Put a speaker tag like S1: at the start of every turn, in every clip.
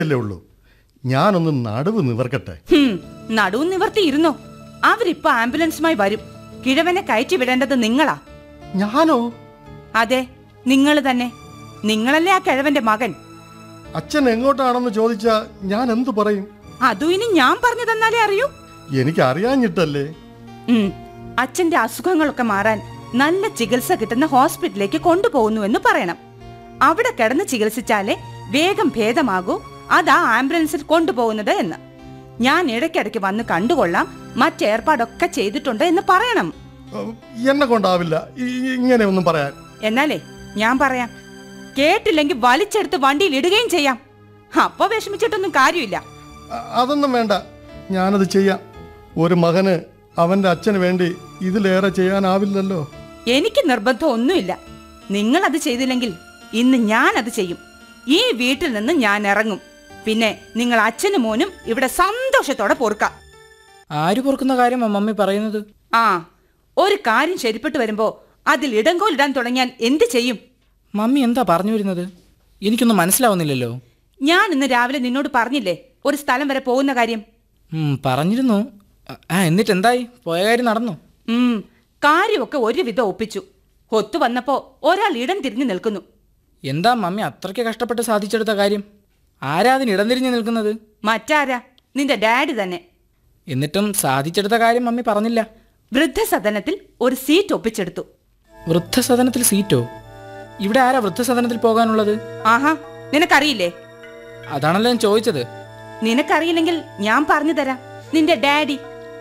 S1: അല്ലേ ഉള്ളൂ ഞാനൊന്ന് നടുവ് നിവർക്കട്ടെ
S2: ഹും, നടുവും നിവർത്തി ഇരുന്നോ അവരിപ്പോ ആംബുലൻസുമായി വരും കിഴവനെ കയറ്റി വിടേണ്ടത് നിങ്ങളാ
S1: ഞാനോ
S2: അതെ നിങ്ങൾ തന്നെ നിങ്ങളല്ലേ ആ കിഴവന്റെ മകൻ
S1: അച്ഛൻ എങ്ങോട്ടാണെന്ന് ചോദിച്ചാ ഞാൻ എന്തു പറയും
S2: അതും ഇനി ഞാൻ പറഞ്ഞു തന്നാലേ അറിയൂ
S1: എനിക്ക് അറിയാഞ്ഞിട്ടല്ലേ
S2: ഉം, അച്ഛന്റെ അസുഖങ്ങളൊക്കെ മാറാൻ നല്ല ചികിത്സ കിട്ടുന്ന ഹോസ്പിറ്റലിലേക്ക് കൊണ്ടുപോകുന്നു എന്ന് പറയണം അവിടെ കിടന്ന് ചികിത്സിച്ചാലേ വേഗം ഭേദമാകൂ അതാ ആംബുലൻസിൽ കൊണ്ടുപോകുന്നത് എന്ന് ഞാൻ ഇടയ്ക്കിടയ്ക്ക് വന്ന് കണ്ടുകൊള്ളാം മറ്റേർപ്പാടൊക്കെ ചെയ്തിട്ടുണ്ട് എന്ന് പറയണം
S1: ഉം, എന്നെ കൊണ്ടാവില്ല ഇ- ഇ- ഇങ്ങനെ ഒന്നും പറയാൻ
S2: എന്നാലേ ഞാൻ പറയാം കേട്ടില്ലെങ്കിൽ വലിച്ചെടുത്ത് വണ്ടിയിൽ ഇടുകയും ചെയ്യാം അപ്പൊ വിഷമിച്ചിട്ടൊന്നും കാര്യമില്ല
S1: അ- അതൊന്നും വേണ്ട ഞാനത് ചെയ്യാം ഒരു മകന് അവന്റെ അച്ഛന് വേണ്ടി ഇതിലേറെ ചെയ്യാനാവില്ലല്ലോ
S2: എനിക്ക് നിർബന്ധം ഒന്നുമില്ല നിങ്ങൾ അത് ചെയ്തില്ലെങ്കിൽ ഇന്ന് ഞാൻ അത് ചെയ്യും ഈ വീട്ടിൽ നിന്ന് ഞാൻ ഇറങ്ങും പിന്നെ നിങ്ങൾ അച്ഛനും മോനും ഇവിടെ സന്തോഷത്തോടെ പൊറുക്കാം
S3: ആര് പൊറുക്കുന്ന കാര്യമാ മമ്മി പറയുന്നത്
S2: ആ ഒരു കാര്യം ശരിപ്പെട്ടു വരുമ്പോ അതിൽ ഇടങ്കോൽ ഇടാൻ തുടങ്ങിയാൽ എന്ത് ചെയ്യും
S3: മമ്മി എന്താ പറഞ്ഞു വരുന്നത് എനിക്കൊന്നും മനസ്സിലാവുന്നില്ലല്ലോ
S2: ഞാൻ ഇന്ന് രാവിലെ നിന്നോട് പറഞ്ഞില്ലേ ഒരു സ്ഥലം വരെ പോകുന്ന കാര്യം
S3: ഉം, പറഞ്ഞിരുന്നു ആ എന്നിട്ട് എന്തായി പോയ കാര്യം നടന്നു
S2: ഉം കാര്യമൊക്കെ ഒരുവിധം ഒപ്പിച്ചു ഒത്തു വന്നപ്പോ ഒരാൾ ഇടം തിരിഞ്ഞു നിൽക്കുന്നു
S3: എന്താ മമ്മി അത്രയ്ക്ക് കഷ്ടപ്പെട്ട് സാധിച്ചെടുത്ത കാര്യം ആരാ അതിന് ഇടം തിരിഞ്ഞ് നിൽക്കുന്നത്
S2: മറ്റാരാ നിന്റെ ഡാഡി തന്നെ
S3: എന്നിട്ടും സാധിച്ചെടുത്ത കാര്യം മമ്മി പറഞ്ഞില്ല
S2: വൃദ്ധസദനത്തിൽ ഒരു സീറ്റ് ഒപ്പിച്ചെടുത്തു
S3: വൃദ്ധസദനത്തിൽ സീറ്റോ ഇവിടെ ആരാ വൃദ്ധസദനത്തിൽ പോകാനുള്ളത്
S2: ആഹാ നിനക്കറിയില്ലേ
S3: അതാണല്ലോ ഞാൻ ചോദിച്ചത്
S2: നിനക്കറിയില്ലെങ്കിൽ ഞാൻ പറഞ്ഞു തരാം നിന്റെ ഡാഡി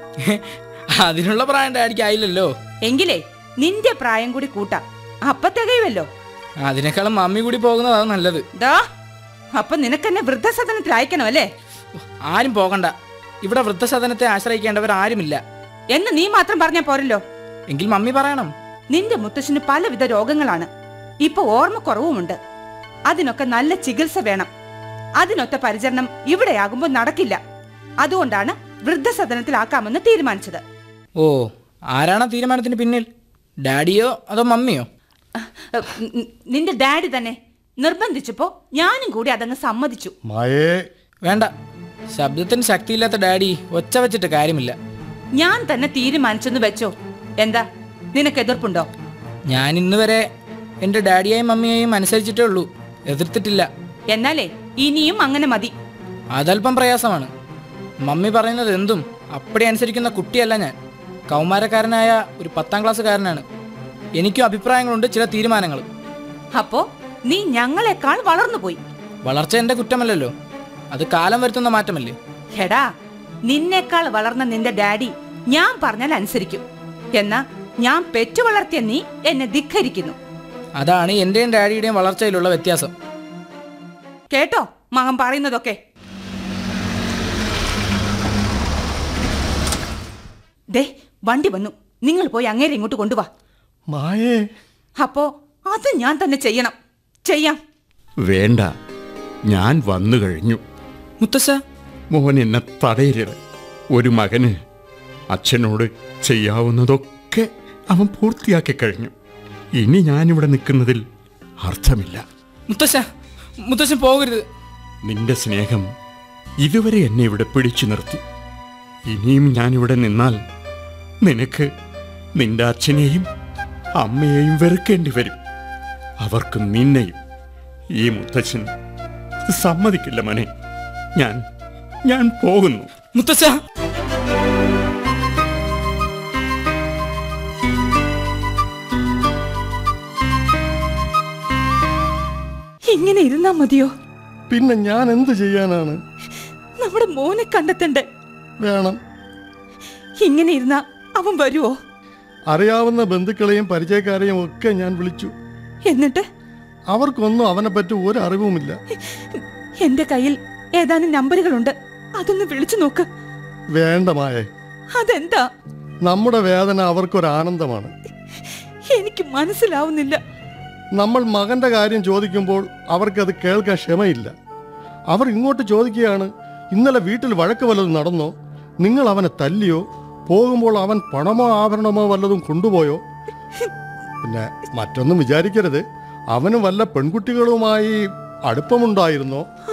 S3: അതിനുള്ള പ്രായം ഡാഡിക്ക് ആയില്ലല്ലോ
S2: എങ്കിലേ നിന്റെ പ്രായം കൂടി കൂട്ടാം അപ്പൊ തികയുമല്ലോ
S3: അതിനേക്കാളും മമ്മി കൂടി പോകുന്നതാണ് നല്ലത്
S2: ദാ അപ്പൊ നിനക്കെന്നെ വൃദ്ധസദനത്തിൽ അയക്കണം അല്ലേ
S3: ആരും പോകണ്ട ഇവിടെ വൃദ്ധസദനത്തെ ആശ്രയിക്കേണ്ടവർ ആരുമില്ല
S2: എന്ന് നീ മാത്രം പറഞ്ഞാ പോരല്ലോ
S3: എങ്കിൽ മമ്മി പറയണം
S2: നിന്റെ മുത്തശ്ശന് പലവിധ രോഗങ്ങളാണ് ഇപ്പൊ ഓർമ്മക്കുറവുമുണ്ട് അതിനൊക്കെ നല്ല ചികിത്സ വേണം അതിനൊത്ത പരിചരണം ഇവിടെയാകുമ്പോൾ നടക്കില്ല അതുകൊണ്ടാണ് വൃദ്ധസദനത്തിലാക്കാമെന്ന് തീരുമാനിച്ചത്
S3: ഓ ആരാണ് ആ തീരുമാനത്തിന് പിന്നിൽ ഡാഡിയോ അതോ മമ്മിയോ
S2: അഹ്, ന- നിന്റെ ഡാഡി തന്നെ നിർബന്ധിച്ചപ്പോ ഞാനും കൂടി അതങ്ങ് സമ്മതിച്ചു
S1: മായേ
S3: വേണ്ട ശബ്ദത്തിന് ശക്തിയില്ലാത്ത ഡാഡി ഒച്ച വെച്ചിട്ട് കാര്യമില്ല
S2: ഞാൻ തന്നെ തീരുമാനിച്ചെന്ന് വെച്ചോ എന്താ നിനക്ക് എതിർപ്പുണ്ടോ
S3: ഞാൻ ഇന്ന് വരെ എൻ്റെ ഡാഡിയെയും മമ്മിയെയും അനുസരിച്ചിട്ടേ ഉള്ളൂ എതിർത്തിട്ടില്ല
S2: എന്നാലേ ഇനിയും അങ്ങനെ മതി
S3: അതല്പം പ്രയാസമാണ് മമ്മി പറയുന്നത് എന്തും അപ്പടി അനുസരിക്കുന്ന കുട്ടിയല്ല ഞാൻ കൗമാരക്കാരനായ ഒരു പത്താം ക്ലാസ്സുകാരനാണ് എനിക്കും അഭിപ്രായങ്ങളുണ്ട് ചില തീരുമാനങ്ങളും
S2: അപ്പോ നീ ഞങ്ങളെക്കാൾ വളർന്നുപോയി
S3: വളർച്ച എൻ്റെ കുറ്റമല്ലല്ലോ അത് കാലം വരുത്തുന്ന മാറ്റമല്ലേ
S2: ഹെടാ നിന്നേക്കാൾ വളർന്ന നിന്റെ ഡാഡി ഞാൻ പറഞ്ഞാൽ അനുസരിക്കും എന്നാ ഞാൻ പെറ്റു വളർത്തിയ നീ എന്നെ ധിക്കരിക്കുന്നു
S3: അതാണ് എൻ്റെയും ഡാഡിയുടെയും വളർച്ചയിലുള്ള വ്യത്യാസം
S2: കേട്ടോ മകൻ പറയുന്നതൊക്കെ ദേ വണ്ടി വന്നു നിങ്ങൾ പോയി അങ്ങേരെ ഇങ്ങോട്ട് കൊണ്ടുവാ
S1: മായേ
S2: അപ്പോ അത് ഞാൻ തന്നെ ചെയ്യണം ചെയ്യാം
S4: വേണ്ട ഞാൻ വന്നു കഴിഞ്ഞു
S3: മുത്തശ്ശ
S4: മോൻ എന്നെ തടയരുത് ഒരു മകന് അച്ഛനോട് ചെയ്യാവുന്നതൊക്കെ അവൻ പൂർത്തിയാക്കി കഴിഞ്ഞു ഇനി ഞാനിവിടെ നിൽക്കുന്നതിൽ അർത്ഥമില്ല
S3: മുത്തശ്ശ മുത്തശ്ശൻ പോകരുത്
S4: നിന്റെ സ്നേഹം ഇതുവരെ എന്നെ ഇവിടെ പിടിച്ചു നിർത്തി ഇനിയും ഞാനിവിടെ നിന്നാൽ നിനക്ക് നിന്റെ അച്ഛനെയും അമ്മയെയും വെറുക്കേണ്ടി വരും അവർക്ക് നിന്നെയും ഈ മുത്തച്ഛൻ അത് സമ്മതിക്കില്ല മനെ ഞാൻ ഞാൻ പോകുന്നു
S3: മുത്തശ്ശ
S2: ഇങ്ങനെ ഇരുന്നാ മതിയോ
S1: പിന്നെ ഞാൻ എന്ത് ചെയ്യാനാണ്
S2: നമ്മുടെ മോനെ കണ്ടെത്തണ്ടേ
S1: വേണം
S2: ഇങ്ങനെ ഇരുന്നാ അവൻ വരുവോ
S1: അറിയാവുന്ന ബന്ധുക്കളെയും പരിചയക്കാരെയും ഒക്കെ ഞാൻ വിളിച്ചു
S2: എന്നിട്ട്
S1: അവർക്കൊന്നും അവനെ പറ്റി ഒരു അറിവുമില്ല
S2: എന്റെ കയ്യിൽ ഏതാനും നമ്പറുകളുണ്ട് അതൊന്ന് വിളിച്ചു നോക്ക്
S1: വേണ്ട മായേ
S2: അതെന്താ
S1: നമ്മുടെ വേദന അവർക്കൊരാനന്ദമാണ്
S2: എനിക്ക് മനസ്സിലാവുന്നില്ല
S1: നമ്മൾ മകന്റെ കാര്യം ചോദിക്കുമ്പോൾ അവർക്കത് കേൾക്കാൻ ക്ഷമയില്ല അവർ ഇങ്ങോട്ട് ചോദിക്കുകയാണ് ഇന്നലെ വീട്ടിൽ വഴക്ക് വല്ലതും നടന്നോ നിങ്ങൾ അവനെ തല്ലിയോ പോകുമ്പോൾ അവൻ പണമോ ആഭരണമോ വല്ലതും കൊണ്ടുപോയോ പിന്നെ മറ്റൊന്നും വിചാരിക്കരുത് അവന് വല്ല പെൺകുട്ടികളുമായി അടുപ്പമുണ്ടായിരുന്നോ